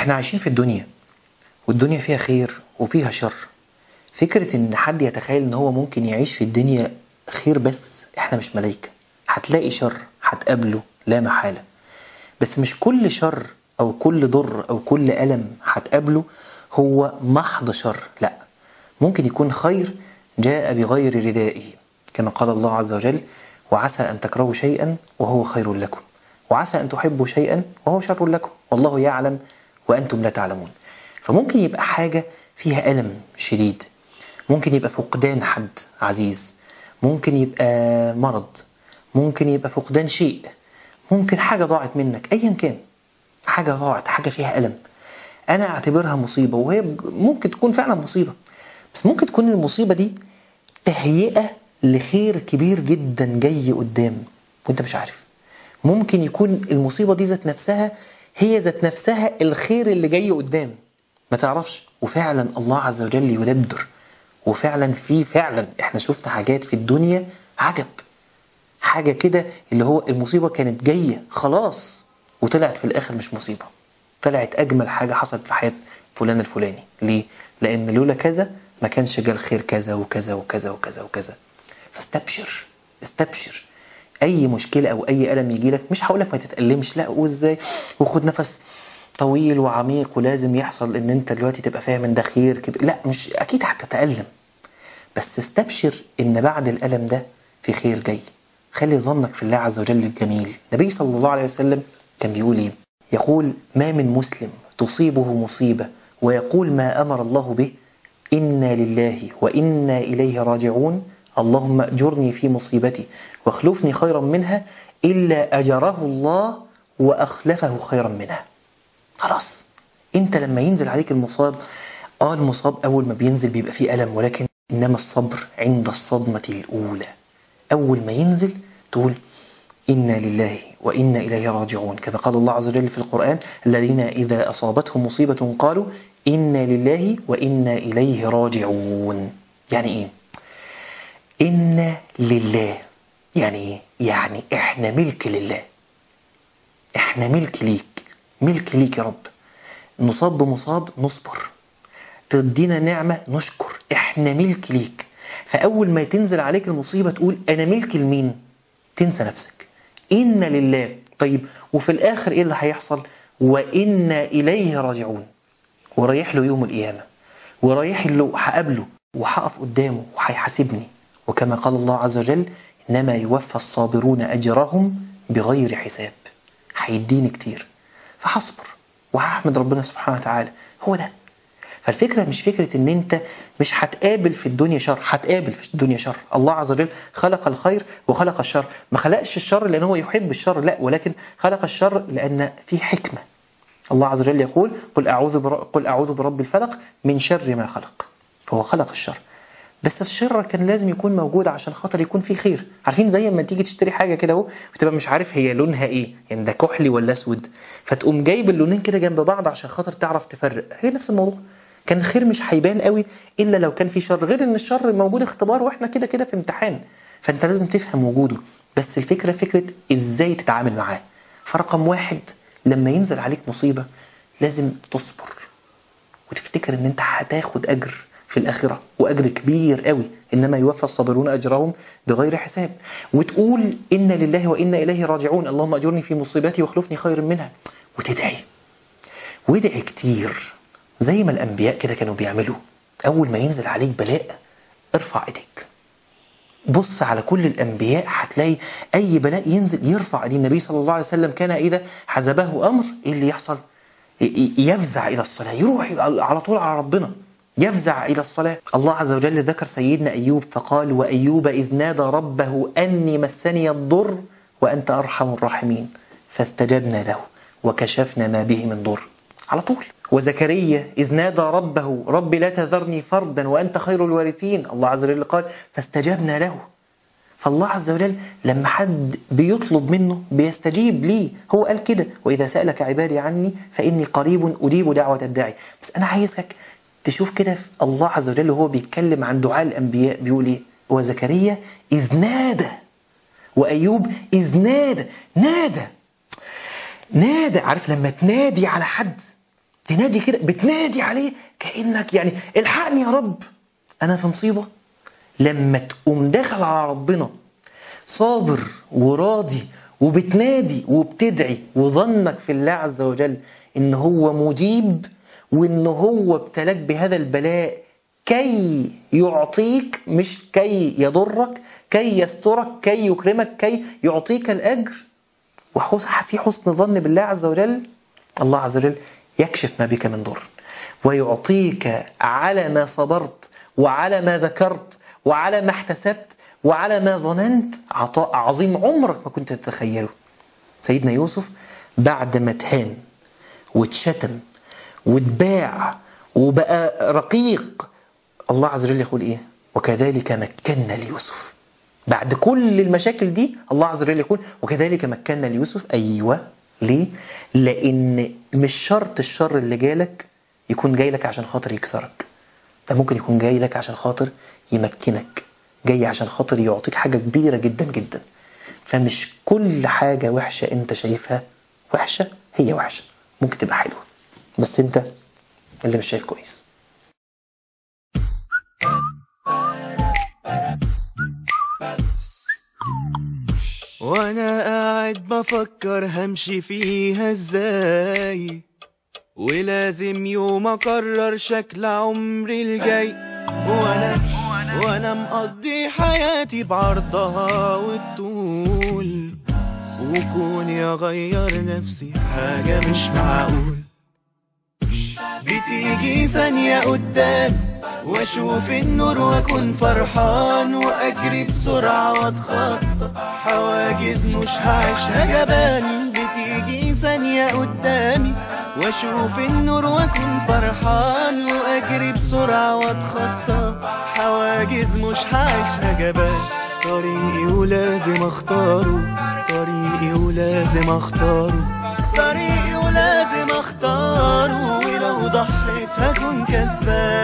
احنا عايشين في الدنيا والدنيا فيها خير وفيها شر فكرة ان حد يتخيل ان هو ممكن يعيش في الدنيا خير بس احنا مش ملايكة هتلاقي شر هتقابله لا محالة بس مش كل شر او كل ضر او كل ألم هتقابله هو محض شر لا ممكن يكون خير جاء بغير ردائه كما قال الله عز وجل وعسى أن تكرهوا شيئا وهو خير لكم وعسى أن تحبوا شيئا وهو شر لكم والله يعلم وأنتم لا تعلمون فممكن يبقى حاجة فيها ألم شديد ممكن يبقى فقدان حد عزيز ممكن يبقى مرض ممكن يبقى فقدان شيء ممكن حاجة ضاعت منك أيا كان حاجة ضاعت حاجة فيها ألم أنا أعتبرها مصيبة وهي ممكن تكون فعلا مصيبة بس ممكن تكون المصيبة دي تهيئة لخير كبير جدا جاي قدام وانت مش عارف ممكن يكون المصيبة دي ذات نفسها هي ذات نفسها الخير اللي جاي قدام ما تعرفش وفعلا الله عز وجل يدبر وفعلا في فعلا احنا شفنا حاجات في الدنيا عجب حاجة كده اللي هو المصيبة كانت جاية خلاص وطلعت في الآخر مش مصيبة طلعت أجمل حاجة حصلت في حياة فلان الفلاني ليه؟ لأن لولا كذا ما كانش جال خير كذا وكذا وكذا وكذا وكذا فاستبشر استبشر أي مشكلة أو أي ألم يجي لك مش هقولك ما تتألمش لا وإزاي وخد نفس طويل وعميق ولازم يحصل ان انت دلوقتي تبقى فاهم ان ده خير كده لا مش اكيد هتتألم بس استبشر ان بعد الألم ده في خير جاي خلي ظنك في الله عز وجل الجميل النبي صلى الله عليه وسلم كان بيقول ايه يقول ما من مسلم تصيبه مصيبة ويقول ما أمر الله به إنا لله وإنا إليه راجعون اللهم أجرني في مصيبتي واخلفني خيرا منها إلا أجره الله وأخلفه خيرا منها خلاص انت لما ينزل عليك المصاب اه المصاب اول ما بينزل بيبقى فيه ألم ولكن انما الصبر عند الصدمة الاولى اول ما ينزل تقول إنا لله وإنا إليه راجعون كما قال الله عز وجل في القرآن الذين إذا أصابتهم مصيبة قالوا إنا لله وإنا إليه راجعون يعني إيه إنا لله يعني إيه يعني إحنا ملك لله إحنا ملك ليك ملك ليك يا رب نصاب بمصاب نصبر تدينا نعمة نشكر احنا ملك ليك فأول ما تنزل عليك المصيبة تقول أنا ملك لمين تنسى نفسك إن لله طيب وفي الآخر إيه اللي هيحصل وإنا إليه راجعون ورايح له يوم القيامة ورايح له هقابله وهقف قدامه وهيحاسبني وكما قال الله عز وجل إنما يوفى الصابرون أجرهم بغير حساب هيديني كتير فهصبر وهحمد ربنا سبحانه وتعالى هو ده فالفكرة مش فكرة ان انت مش هتقابل في الدنيا شر هتقابل في الدنيا شر الله عز وجل خلق الخير وخلق الشر ما خلقش الشر لان هو يحب الشر لا ولكن خلق الشر لان في حكمة الله عز وجل يقول قل أعوذ, بر... قل أعوذ برب الفلق من شر ما خلق فهو خلق الشر بس الشر كان لازم يكون موجود عشان خاطر يكون فيه خير عارفين زي ما تيجي تشتري حاجة كده اهو وتبقى مش عارف هي لونها ايه يعني ده كحلي ولا اسود فتقوم جايب اللونين كده جنب بعض عشان خاطر تعرف تفرق هي نفس الموضوع كان الخير مش هيبان قوي الا لو كان في شر غير ان الشر موجود اختبار واحنا كده كده في امتحان فانت لازم تفهم وجوده بس الفكرة فكرة ازاي تتعامل معاه فرقم واحد لما ينزل عليك مصيبة لازم تصبر وتفتكر ان انت هتاخد اجر في الآخرة وأجر كبير قوي إنما يوفى الصابرون أجرهم بغير حساب وتقول إن لله وإنا إليه راجعون اللهم أجرني في مصيبتي واخلفني خير منها وتدعي وادعي كتير زي ما الأنبياء كده كانوا بيعملوا أول ما ينزل عليك بلاء ارفع ايديك بص على كل الأنبياء هتلاقي أي بلاء ينزل يرفع ايديه النبي صلى الله عليه وسلم كان إذا حزبه أمر إيه اللي يحصل يفزع إلى الصلاة يروح على طول على ربنا يفزع إلى الصلاة الله عز وجل ذكر سيدنا أيوب فقال وأيوب إذ نادى ربه أني مسني الضر وأنت أرحم الراحمين فاستجبنا له وكشفنا ما به من ضر على طول وزكريا إذ نادى ربه رب لا تذرني فردا وأنت خير الوارثين الله عز وجل قال فاستجبنا له فالله عز وجل لما حد بيطلب منه بيستجيب ليه هو قال كده وإذا سألك عبادي عني فإني قريب أجيب دعوة الداعي بس أنا عايزك تشوف كده الله عز وجل وهو بيتكلم عن دعاء الأنبياء بيقول إيه وزكريا إذ نادى وأيوب إذ نادى نادى نادى عارف لما تنادي على حد تنادي كده بتنادي عليه كأنك يعني الحقني يا رب أنا في مصيبة لما تقوم داخل على ربنا صابر وراضي وبتنادي وبتدعي وظنك في الله عز وجل إن هو مجيب وإن هو ابتلاك بهذا البلاء كي يعطيك مش كي يضرك كي يسترك كي يكرمك كي يعطيك الأجر وفي حسن ظن بالله عز وجل الله عز وجل يكشف ما بك من ضر ويعطيك على ما صبرت وعلى ما ذكرت وعلى ما احتسبت وعلى ما ظننت عطاء عظيم عمرك ما كنت تتخيله سيدنا يوسف بعد ما اتهان واتشتم واتباع وبقى رقيق الله عز وجل يقول ايه وكذلك مكنا ليوسف بعد كل المشاكل دي الله عز وجل يقول وكذلك مكنا ليوسف ايوه ليه لان مش شرط الشر اللي جالك يكون جاي لك عشان خاطر يكسرك ده ممكن يكون جاي لك عشان خاطر يمكنك جاي عشان خاطر يعطيك حاجة كبيرة جدا جدا فمش كل حاجة وحشة انت شايفها وحشة هي وحشة ممكن تبقى حلوة بس انت اللي مش شايف كويس وانا قاعد بفكر همشي فيها ازاي ولازم يوم اقرر شكل عمري الجاي وانا وانا مقضي حياتي بعرضها والطول وكوني اغير نفسي حاجة مش معقول بتيجي ثانية قدام واشوف النور واكون فرحان واجري بسرعة واتخطى حواجز مش هعيشها جبان بتيجي ثانية قدامي واشوف النور واكون فرحان واجري بسرعة واتخطى حواجز مش هعيشها جبان طريقي ولازم اختاره طريقي ولازم اختاره طريقي ولازم اختاره ولو ضحيت هكون كسبان